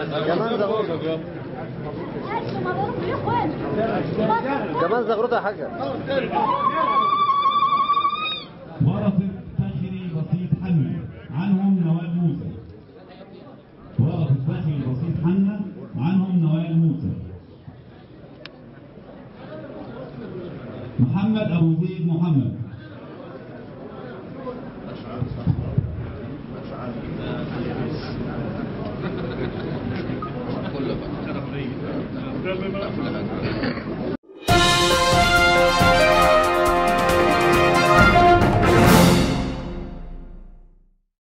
كمان زغروطة كمان زغروطة يا حاجة ورثة فخري بسيط حنا عنهم نوال موسى ورثة فخري بسيط حنا عنهم نوال موسى محمد أبو زيد محمد كله بقى